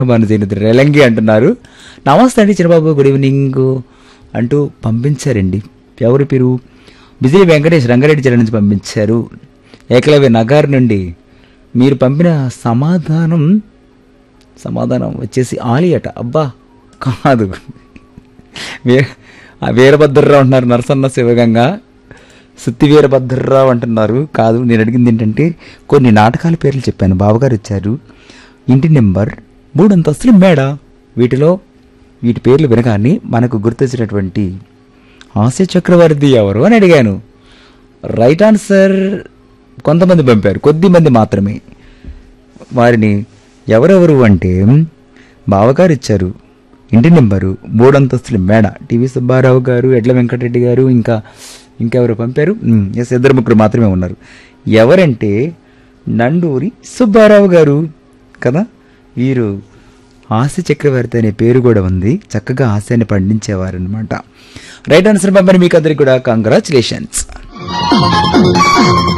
భానుజీనిధి రెలంగి అంటున్నారు నమస్తే అండి చిరబాబు గుడ్ ఈవినింగ్ అంటూ పంపించారండి ఎవరి పేరు బిజిలీ వెంకటేష్ రంగారెడ్డి జిల్లా నుంచి పంపించారు ఏకలవ్య నగర్ నుండి మీరు పంపిన సమాధానం సమాధానం వచ్చేసి ఆలి అట అబ్బా కాదు వే ఆ వీరభద్రరావు అంటున్నారు నరసన్న శివగంగా సుత్తి వీరభద్రరావు అంటున్నారు కాదు నేను అడిగింది ఏంటంటే కొన్ని నాటకాల పేర్లు చెప్పాను బావగారు ఇచ్చారు ఇంటి నెంబర్ మూడు అంతస్తులు మేడ వీటిలో వీటి పేర్లు వినగానే మనకు గుర్తొచ్చినటువంటి హాస్య చక్రవర్తి ఎవరు అని అడిగాను రైట్ ఆన్సర్ కొంతమంది పంపారు కొద్ది మంది మాత్రమే వారిని ఎవరెవరు అంటే బావగారు ఇచ్చారు ఇంటి నెంబరు మూడంతస్తుల మేడ టీవీ సుబ్బారావు గారు ఎడ్ల వెంకటరెడ్డి గారు ఇంకా ఇంకెవరు పంపారు ఎస్ ఇద్దరు ముగ్గురు మాత్రమే ఉన్నారు ఎవరంటే నండూరి సుబ్బారావు గారు కదా వీరు హాస్య చక్రవర్తి అనే పేరు కూడా ఉంది చక్కగా హాస్యాన్ని పండించేవారు అనమాట రైట్ ఆన్సర్ పంపని మీకు అందరికి కూడా కంగ్రాచులేషన్స్